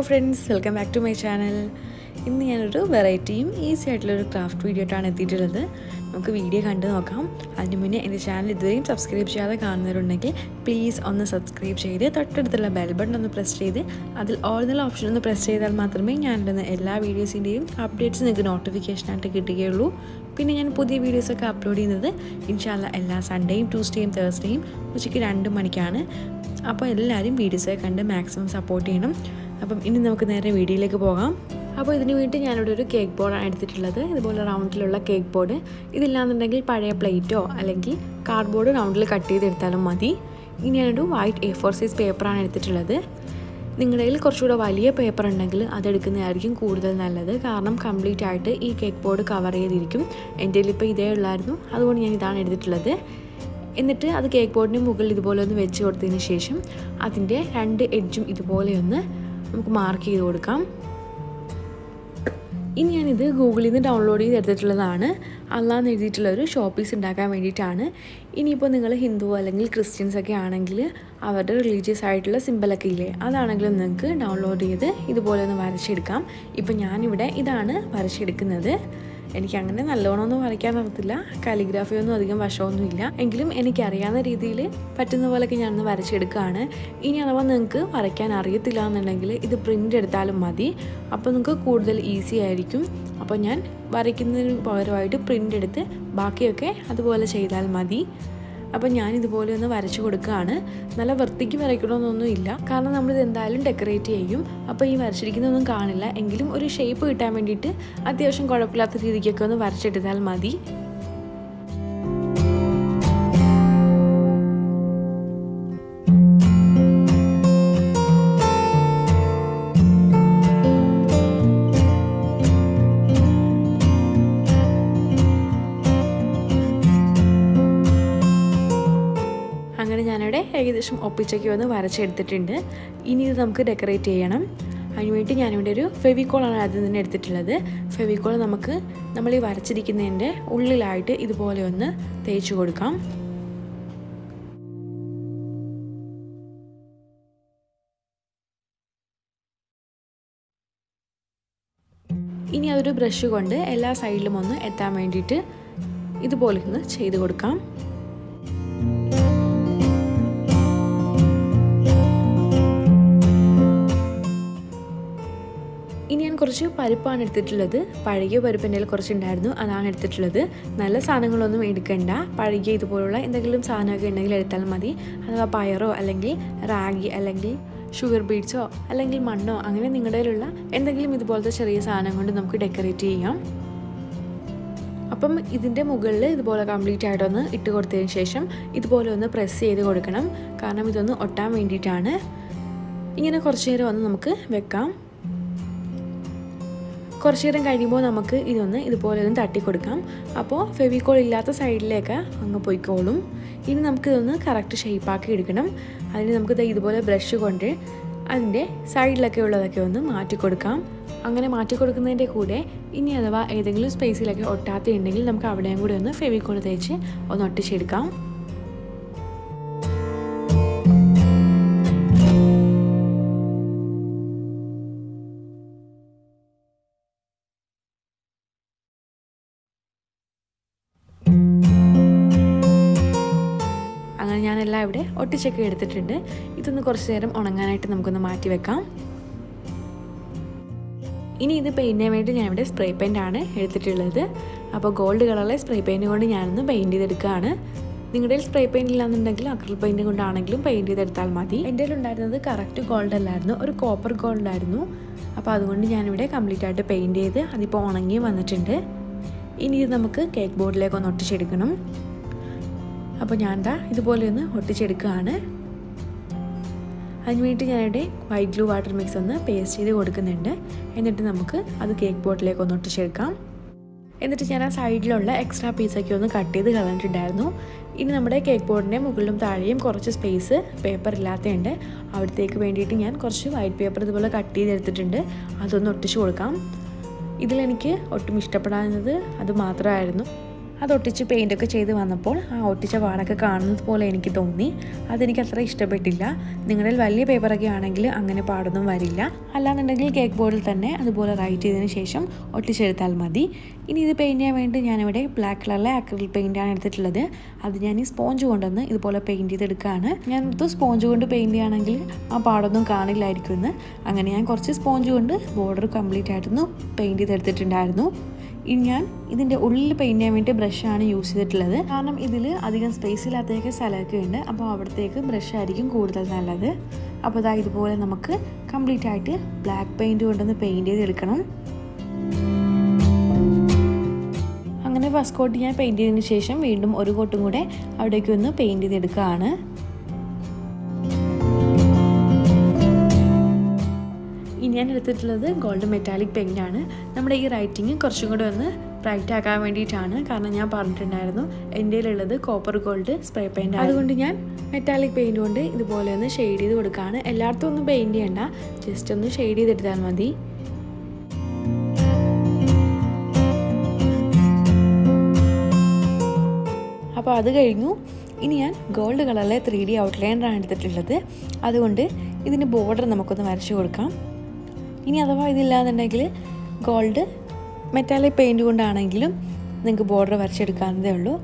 friends welcome back to my channel ഇന്ന് ഞാനൊരു വെറൈറ്റിയും ഈസി ആയിട്ടുള്ളൊരു ക്രാഫ്റ്റ് വീഡിയോ ആയിട്ടാണ് എത്തിയിട്ടുള്ളത് നമുക്ക് വീഡിയോ കണ്ടു നോക്കാം അതിന് മുന്നേ എൻ്റെ ചാനൽ ഇതുവരെയും സബ്സ്ക്രൈബ് ചെയ്യാതെ കാണുന്നവരുണ്ടെങ്കിൽ പ്ലീസ് ഒന്ന് സബ്സ്ക്രൈബ് ചെയ്ത് തൊട്ടടുത്തുള്ള ബെൽ ബട്ടൺ ഒന്ന് പ്രസ് ചെയ്ത് അതിൽ ഓൾ എന്നുള്ള ഓപ്ഷൻ ഒന്ന് പ്രസ് ചെയ്താൽ മാത്രമേ ഞാനിടുന്ന എല്ലാ വീഡിയോസിൻ്റെയും അപ്ഡേറ്റ്സ് നിങ്ങൾക്ക് നോട്ടിഫിക്കേഷനായിട്ട് കിട്ടുകയുള്ളൂ പിന്നെ ഞാൻ പുതിയ വീഡിയോസൊക്കെ അപ്ലോഡ് ചെയ്യുന്നത് ഇൻഷാല്ല എല്ലാ സൺഡേയും ട്യൂസ്ഡേയും തേഴ്സ്ഡേയും ഉച്ചയ്ക്ക് രണ്ട് മണിക്കാണ് അപ്പോൾ എല്ലാവരും വീഡിയോസൊക്കെ കണ്ട് മാക്സിമം സപ്പോർട്ട് ചെയ്യണം അപ്പം ഇനി നമുക്ക് നേരെ വീഡിയോയിലേക്ക് പോകാം അപ്പോൾ ഇതിന് വേണ്ടി ഞാനിവിടെ ഒരു കേക്ക് ബോർഡാണ് എടുത്തിട്ടുള്ളത് ഇതുപോലെ റൗണ്ടിലുള്ള കേക്ക് ബോർഡ് ഇതില്ലാന്നുണ്ടെങ്കിൽ പഴയ പ്ലേറ്റോ അല്ലെങ്കിൽ കാർഡ്ബോർഡ് റൗണ്ടിൽ കട്ട് ചെയ്തെടുത്താലും മതി ഇനി ഞാനൊരു വൈറ്റ് എ ഫോർ സൈസ് പേപ്പറാണ് എടുത്തിട്ടുള്ളത് നിങ്ങളുടെ കയ്യിൽ കുറച്ചുകൂടെ വലിയ പേപ്പർ ഉണ്ടെങ്കിൽ അതെടുക്കുന്നതായിരിക്കും കൂടുതൽ നല്ലത് കാരണം കംപ്ലീറ്റ് ആയിട്ട് ഈ കേക്ക് ബോർഡ് കവർ ചെയ്തിരിക്കും എൻ്റെ കയ്യിൽ ഇപ്പോൾ ഇതേ ഉള്ളായിരുന്നു അതുകൊണ്ട് ഞാൻ ഇതാണ് എടുത്തിട്ടുള്ളത് എന്നിട്ട് അത് കേക്ക് ബോർഡിന് മുകളിൽ ഇതുപോലെ ഒന്ന് വെച്ച് കൊടുത്തതിന് ശേഷം അതിൻ്റെ രണ്ട് എഡ്ജും ഇതുപോലെ ഒന്ന് നമുക്ക് മാർക്ക് ചെയ്ത് കൊടുക്കാം ഇനി ഞാനിത് ഗൂഗിളിൽ നിന്ന് ഡൗൺലോഡ് ചെയ്ത് എടുത്തിട്ടുള്ളതാണ് അല്ലാന്ന് എഴുതിയിട്ടുള്ള ഒരു ഷോപ്പ് പീസ് ഉണ്ടാക്കാൻ വേണ്ടിയിട്ടാണ് ഇനിയിപ്പോൾ നിങ്ങൾ ഹിന്ദു അല്ലെങ്കിൽ ക്രിസ്ത്യൻസ് ഒക്കെ ആണെങ്കിൽ അവരുടെ റിലീജിയസ് ആയിട്ടുള്ള സിമ്പിളൊക്കെ ഇല്ലേ അതാണെങ്കിലും നിങ്ങൾക്ക് ഡൗൺലോഡ് ചെയ്ത് ഇതുപോലെ ഒന്ന് വരച്ചെടുക്കാം ഇപ്പം ഞാനിവിടെ ഇതാണ് വരച്ചെടുക്കുന്നത് എനിക്ക് അങ്ങനെ നല്ലോണമൊന്നും വരയ്ക്കാൻ അറിയത്തില്ല കാലിഗ്രാഫി ഒന്നും അധികം വശമൊന്നുമില്ല എങ്കിലും എനിക്കറിയാവുന്ന രീതിയിൽ പറ്റുന്ന പോലെയൊക്കെ ഞാനൊന്ന് വരച്ചെടുക്കുകയാണ് ഇനി അഥവാ നിങ്ങൾക്ക് വരയ്ക്കാൻ അറിയത്തില്ല എന്നുണ്ടെങ്കിൽ ഇത് പ്രിൻ്റ് എടുത്താലും മതി അപ്പോൾ നിങ്ങൾക്ക് കൂടുതൽ ഈസി ആയിരിക്കും അപ്പോൾ ഞാൻ വരയ്ക്കുന്നതിന് പകരമായിട്ട് പ്രിൻ്റ് എടുത്ത് ബാക്കിയൊക്കെ അതുപോലെ ചെയ്താൽ മതി അപ്പോൾ ഞാൻ ഇതുപോലെ ഒന്ന് വരച്ചു കൊടുക്കുകയാണ് നല്ല വൃത്തിക്ക് വരയ്ക്കണമെന്നൊന്നും ഇല്ല കാരണം നമ്മളിത് എന്തായാലും ഡെക്കറേറ്റ് ചെയ്യും അപ്പോൾ ഈ വരച്ചിരിക്കുന്നതൊന്നും കാണില്ല എങ്കിലും ഒരു ഷേപ്പ് കിട്ടാൻ വേണ്ടിയിട്ട് അത്യാവശ്യം കുഴപ്പമില്ലാത്ത രീതിക്കൊക്കെ ഒന്ന് വരച്ചെടുത്താൽ മതി അങ്ങനെ ഞാനിവിടെ ഏകദേശം ഒപ്പിച്ചൊക്കെ ഒന്ന് വരച്ചെടുത്തിട്ടുണ്ട് ഇനി ഇത് നമുക്ക് ഡെക്കറേറ്റ് ചെയ്യണം അതിനുവേണ്ടി ഞാനിവിടെ ഒരു ഫെവിക്കോളാണ് ആദ്യം തന്നെ എടുത്തിട്ടുള്ളത് ഫെവിക്കോൾ നമുക്ക് നമ്മൾ ഈ വരച്ചിരിക്കുന്നതിൻ്റെ ഉള്ളിലായിട്ട് ഇതുപോലെ ഒന്ന് തേച്ച് കൊടുക്കാം ഇനി അതൊരു ബ്രഷ് കൊണ്ട് എല്ലാ സൈഡിലും ഒന്ന് എത്താൻ വേണ്ടിയിട്ട് ഇതുപോലെ ഒന്ന് ചെയ്ത് കൊടുക്കാം ഇനി ഞാൻ കുറച്ച് പരിപ്പാണ് എടുത്തിട്ടുള്ളത് പഴകിയ പരിപ്പ് എൻ്റെ കുറച്ച് ഉണ്ടായിരുന്നു അതാണ് എടുത്തിട്ടുള്ളത് നല്ല സാധനങ്ങളൊന്നും എടുക്കണ്ട പഴകിയ ഇതുപോലുള്ള എന്തെങ്കിലും സാധനമൊക്കെ ഉണ്ടെങ്കിൽ എടുത്താൽ മതി അഥവാ പയറോ അല്ലെങ്കിൽ റാഗി അല്ലെങ്കിൽ ഷുഗർ ബീഡ്സോ അല്ലെങ്കിൽ മണ്ണോ അങ്ങനെ നിങ്ങളുടെ കയ്യിലുള്ള എന്തെങ്കിലും ഇതുപോലത്തെ ചെറിയ സാധനം കൊണ്ട് നമുക്ക് ഡെക്കറേറ്റ് ചെയ്യാം അപ്പം ഇതിൻ്റെ മുകളിൽ ഇതുപോലെ കംപ്ലീറ്റ് ആയിട്ടൊന്ന് ഇട്ട് കൊടുത്തതിന് ശേഷം ഇതുപോലെ ഒന്ന് പ്രസ് ചെയ്ത് കൊടുക്കണം കാരണം ഇതൊന്ന് ഒട്ടാൻ വേണ്ടിയിട്ടാണ് ഇങ്ങനെ കുറച്ച് നേരം ഒന്ന് നമുക്ക് വെക്കാം കുറച്ച് നേരം കഴിയുമ്പോൾ നമുക്ക് ഇതൊന്ന് ഇതുപോലെ ഒന്ന് തട്ടി കൊടുക്കാം അപ്പോൾ ഫെവിക്കോൾ ഇല്ലാത്ത സൈഡിലേക്ക് അങ്ങ് പോയിക്കോളും ഇനി നമുക്കിതൊന്ന് കറക്റ്റ് ഷേപ്പാക്കി എടുക്കണം അതിന് നമുക്ക് ഇതുപോലെ ബ്രഷ് കൊണ്ട് അതിൻ്റെ സൈഡിലൊക്കെ ഉള്ളതൊക്കെ ഒന്ന് മാറ്റി കൊടുക്കാം അങ്ങനെ മാറ്റി കൊടുക്കുന്നതിൻ്റെ കൂടെ ഇനി അഥവാ ഏതെങ്കിലും സ്പേസിലൊക്കെ ഒട്ടാത്തുണ്ടെങ്കിൽ നമുക്ക് അവിടെയും കൂടി ഒന്ന് ഫെവിക്കോൾ തേച്ച് ഒന്ന് ഒട്ടിച്ചെടുക്കാം അങ്ങനെ ഞാനെല്ലാം ഇവിടെ ഒട്ടിച്ചൊക്കെ എടുത്തിട്ടുണ്ട് ഇതൊന്ന് കുറച്ച് നേരം ഉണങ്ങാനായിട്ട് നമുക്കൊന്ന് മാറ്റി വെക്കാം ഇനി ഇത് പെയിൻറ്റിന് വേണ്ടി ഞാനിവിടെ സ്പ്രേ പെയിൻ്റ് ആണ് എടുത്തിട്ടുള്ളത് അപ്പോൾ ഗോൾഡ് കളറിലെ സ്പ്രേ പെയിൻറ്റ് കൊണ്ട് ഞാനൊന്ന് പെയിൻറ്റ് ചെയ്തെടുക്കുകയാണ് നിങ്ങളുടെ സ്പ്രേ പെയിൻറ്റ് ഇല്ലാന്നുണ്ടെങ്കിൽ അക്രൽ പെയിൻറ്റ് കൊണ്ടാണെങ്കിലും പെയിൻറ്റ് ചെയ്തെടുത്താൽ മതി എൻ്റെ ഉണ്ടായിരുന്നത് കറക്റ്റ് ഗോൾഡ് അല്ലായിരുന്നു ഒരു കോപ്പർ ഗോൾഡ് ആയിരുന്നു അപ്പോൾ അതുകൊണ്ട് ഞാനിവിടെ കംപ്ലീറ്റ് ആയിട്ട് പെയിൻറ്റ് ചെയ്ത് അതിപ്പോൾ ഉണങ്ങി വന്നിട്ടുണ്ട് ഇനി ഇത് നമുക്ക് കേക്ക് ബോർഡിലേക്ക് ഒന്ന് ഒട്ടിച്ചെടുക്കണം അപ്പോൾ ഞാൻ എന്താ ഇതുപോലെ ഒന്ന് ഒട്ടിച്ചെടുക്കുകയാണ് അതിനുവേണ്ടി ഞാനിവിടെ വൈറ്റ് ഗ്ലൂ വാട്ടർ മിക്സ് ഒന്ന് പേസ്റ്റ് ചെയ്ത് കൊടുക്കുന്നുണ്ട് എന്നിട്ട് നമുക്ക് അത് കേക്ക് ബോർഡിലേക്ക് ഒന്ന് ഒട്ടിച്ചെടുക്കാം എന്നിട്ട് ഞാൻ ആ സൈഡിലുള്ള എക്സ്ട്രാ പീസൊക്കെ ഒന്ന് കട്ട് ചെയ്ത് കളഞ്ഞിട്ടുണ്ടായിരുന്നു ഇനി നമ്മുടെ കേക്ക് ബോർഡിൻ്റെ മുകളിലും താഴെയും കുറച്ച് സ്പേസ് പേപ്പർ ഇല്ലാത്തതുണ്ട് അവിടത്തേക്ക് വേണ്ടിയിട്ട് ഞാൻ കുറച്ച് വൈറ്റ് പേപ്പർ ഇതുപോലെ കട്ട് ചെയ്തെടുത്തിട്ടുണ്ട് അതൊന്ന് ഒട്ടിച്ച് കൊടുക്കാം ഇതിലെനിക്ക് ഒട്ടും ഇഷ്ടപ്പെടാവുന്നത് അത് മാത്രമായിരുന്നു അത് ഒട്ടിച്ച് പെയിൻ്റൊക്കെ ചെയ്ത് വന്നപ്പോൾ ആ ഒട്ടിച്ച പാടൊക്കെ കാണുന്നത് പോലെ എനിക്ക് തോന്നി അതെനിക്ക് അത്ര ഇഷ്ടപ്പെട്ടില്ല നിങ്ങളിൽ വലിയ പേപ്പറൊക്കെ ആണെങ്കിൽ അങ്ങനെ പാടൊന്നും വരില്ല അല്ലാന്നുണ്ടെങ്കിൽ കേക്ക് ബോർഡിൽ തന്നെ അതുപോലെ റൈറ്റ് ചെയ്തതിന് ശേഷം ഒട്ടിച്ചെടുത്താൽ മതി ഇനി ഇത് പെയിൻറ്റ് ചെയ്യാൻ വേണ്ടി ഞാനിവിടെ ബ്ലാക്ക് കളറിലെ അക്രിൽ പെയിൻ്റാണ് എടുത്തിട്ടുള്ളത് അത് ഞാൻ ഈ സ്പോഞ്ച് കൊണ്ടുവന്ന് ഇതുപോലെ പെയിൻറ്റ് ചെയ്തെടുക്കുകയാണ് ഞാൻ ഇത് സ്പോഞ്ച് കൊണ്ട് പെയിൻറ്റ് ചെയ്യുകയാണെങ്കിൽ ആ പാടൊന്നും കാണില്ലായിരിക്കും എന്ന് അങ്ങനെ ഞാൻ കുറച്ച് സ്പോഞ്ച് കൊണ്ട് ബോർഡർ കംപ്ലീറ്റ് ആയിട്ടൊന്ന് പെയിൻറ്റ് ചെയ്തെടുത്തിട്ടുണ്ടായിരുന്നു ഇനി ഞാൻ ഇതിൻ്റെ ഉള്ളിൽ പെയിൻറ്റ് ചെയ്യാൻ വേണ്ടി ബ്രഷാണ് യൂസ് ചെയ്തിട്ടുള്ളത് കാരണം ഇതിൽ അധികം സ്പേസ് ഇല്ലാത്തേക്ക് സ്ഥലമൊക്കെ ഉണ്ട് അപ്പോൾ അവിടത്തേക്ക് ബ്രഷ് ആയിരിക്കും കൂടുതൽ നല്ലത് അപ്പോൾ അതാ ഇതുപോലെ നമുക്ക് കംപ്ലീറ്റ് ആയിട്ട് ബ്ലാക്ക് പെയിൻറ്റ് കൊണ്ടൊന്ന് പെയിൻറ്റ് ചെയ്തെടുക്കണം അങ്ങനെ ഫസ്റ്റ് കോട്ട് ഞാൻ പെയിൻറ്റ് ചെയ്തതിന് ശേഷം വീണ്ടും ഒരു കോട്ടും കൂടെ അവിടേക്ക് ഒന്ന് പെയിൻറ്റ് ചെയ്തെടുക്കുകയാണ് ഇനി ഞാൻ എടുത്തിട്ടുള്ളത് ഗോൾഡ് മെറ്റാലിക് പെയിൻ്റ് ആണ് നമ്മുടെ ഈ റൈറ്റിങ് കുറച്ചും കൂടെ ഒന്ന് ബ്രൈറ്റ് ആക്കാൻ വേണ്ടിയിട്ടാണ് കാരണം ഞാൻ പറഞ്ഞിട്ടുണ്ടായിരുന്നു എൻ്റെ ഉള്ളത് കോപ്പർ ഗോൾഡ് സ്പ്രേ പെയിൻ്റ് അതുകൊണ്ട് ഞാൻ മെറ്റാലിക് പെയിൻറ് കൊണ്ട് ഇതുപോലെ ഒന്ന് ഷെയ്ഡ് ചെയ്ത് കൊടുക്കുകയാണ് എല്ലായിടത്തും ഒന്നും പെയിൻറ് ചെയ്യണ്ട ജസ്റ്റ് ഒന്ന് ഷെയ്ഡ് ചെയ്തെടുത്താൽ മതി അപ്പോൾ അത് കഴിഞ്ഞു ഇനി ഞാൻ ഗോൾഡ് കളറിലെ ത്രീ ഡി ഔട്ട്ലൈനറാണ് എടുത്തിട്ടുള്ളത് അതുകൊണ്ട് ഇതിൻ്റെ ബോർഡർ നമുക്കൊന്ന് വരച്ചു കൊടുക്കാം ഇനി അഥവാ ഇതില്ലാന്നുണ്ടെങ്കിൽ ഗോൾഡ് മെറ്റാലിക് പെയിൻറ് കൊണ്ടാണെങ്കിലും നിങ്ങൾക്ക് ബോർഡർ വരച്ചെടുക്കാവുന്നതേ ഉള്ളൂ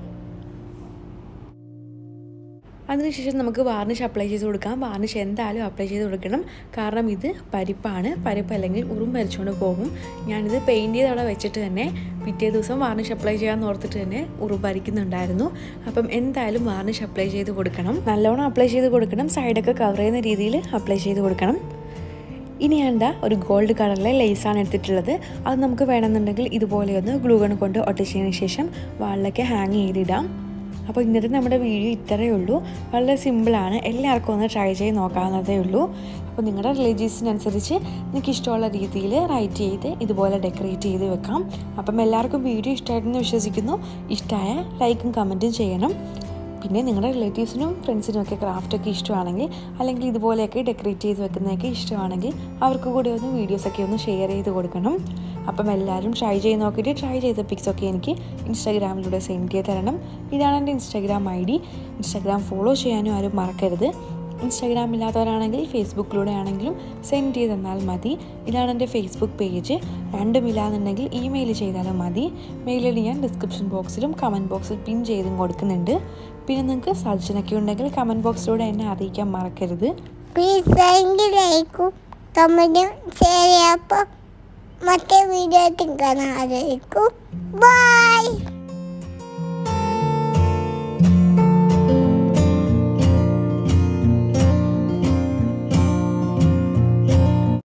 അതിനുശേഷം നമുക്ക് വാർണിഷ് അപ്ലൈ ചെയ്ത് കൊടുക്കാം വാർണിഷ് എന്തായാലും അപ്ലൈ ചെയ്ത് കൊടുക്കണം കാരണം ഇത് പരിപ്പാണ് പരിപ്പ് അല്ലെങ്കിൽ ഉറും വരച്ചുകൊണ്ട് പോകും ഞാനിത് പെയിൻറ്റ് ചെയ്ത് അവിടെ വെച്ചിട്ട് തന്നെ പിറ്റേ ദിവസം വാർണിഷ് അപ്ലൈ ചെയ്യാമെന്ന് ഓർത്തിട്ട് തന്നെ ഉറും വരയ്ക്കുന്നുണ്ടായിരുന്നു അപ്പം എന്തായാലും വാർണിഷ് അപ്ലൈ ചെയ്ത് കൊടുക്കണം നല്ലോണം അപ്ലൈ ചെയ്ത് കൊടുക്കണം സൈഡൊക്കെ കവർ ചെയ്യുന്ന രീതിയിൽ അപ്ലൈ ചെയ്ത് കൊടുക്കണം ഇനി എന്താ ഒരു ഗോൾഡ് കളറിലെ ലേസാണ് എടുത്തിട്ടുള്ളത് അത് നമുക്ക് വേണമെന്നുണ്ടെങ്കിൽ ഇതുപോലെ ഒന്ന് ഗ്ലൂഗൺ കൊണ്ട് ഒട്ടിച്ചതിന് ശേഷം വാളിലൊക്കെ ഹാങ് ചെയ്തിടാം അപ്പോൾ ഇന്നത്തെ നമ്മുടെ വീഡിയോ ഇത്രയേ ഉള്ളൂ വളരെ സിമ്പിളാണ് എല്ലാവർക്കും ഒന്ന് ട്രൈ ചെയ്ത് നോക്കാവുന്നതേ ഉള്ളൂ അപ്പോൾ നിങ്ങളുടെ റിലേറ്റീവ്സിനനുസരിച്ച് നിങ്ങൾക്ക് ഇഷ്ടമുള്ള രീതിയിൽ റൈറ്റ് ചെയ്ത് ഇതുപോലെ ഡെക്കറേറ്റ് ചെയ്ത് വെക്കാം അപ്പം എല്ലാവർക്കും വീഡിയോ ഇഷ്ടമായിട്ടെന്ന് വിശ്വസിക്കുന്നു ഇഷ്ടമായ ലൈക്കും കമൻറ്റും ചെയ്യണം പിന്നെ നിങ്ങളുടെ റിലേറ്റീവ്സിനും ഫ്രണ്ട്സിനും ഒക്കെ ക്രാഫ്റ്റൊക്കെ ഇഷ്ടമാണെങ്കിൽ അല്ലെങ്കിൽ ഇതുപോലെയൊക്കെ ഡെക്കറേറ്റ് ചെയ്ത് വെക്കുന്നതൊക്കെ ഇഷ്ടമാണെങ്കിൽ അവർക്ക് കൂടി ഒന്ന് വീഡിയോസൊക്കെ ഒന്ന് ഷെയർ ചെയ്ത് കൊടുക്കണം അപ്പം എല്ലാവരും ട്രൈ ചെയ്ത് നോക്കിയിട്ട് ട്രൈ ചെയ്ത പിക്സൊക്കെ എനിക്ക് ഇൻസ്റ്റാഗ്രാമിലൂടെ സെൻഡ് ചെയ്ത് തരണം ഇതാണ് എൻ്റെ Instagram I D Instagram follow ചെയ്യാനും ആരും മറക്കരുത് ഇൻസ്റ്റാഗ്രാം ഇല്ലാത്തവരാണെങ്കിൽ ഫേസ്ബുക്കിലൂടെ ആണെങ്കിലും സെൻഡ് ചെയ്ത് തന്നാൽ മതി ഇതാണ് എൻ്റെ ഫേസ്ബുക്ക് പേജ് രണ്ടും ഇല്ലാന്നുണ്ടെങ്കിൽ ഇമെയിൽ ചെയ്താലും മതി മെയിൽ ഐ ഡി ഞാൻ ഡിസ്ക്രിപ്ഷൻ ബോക്സിലും കമൻറ്റ് ബോക്സിൽ പിൻ ചെയ്തും കൊടുക്കുന്നുണ്ട് പിന്നെ നിങ്ങൾക്ക് സജഷനൊക്കെ ഉണ്ടെങ്കിൽ കമൻറ്റ് ബോക്സിലൂടെ എന്നെ അറിയിക്കാൻ മറക്കരുത് പ്ലീസ് ലൈക്കും കമൻറ്റും ഷെയർ ചെയ്യാം അപ്പോൾ മറ്റേ വീഡിയോ കാണാതിരിക്കും ബൈ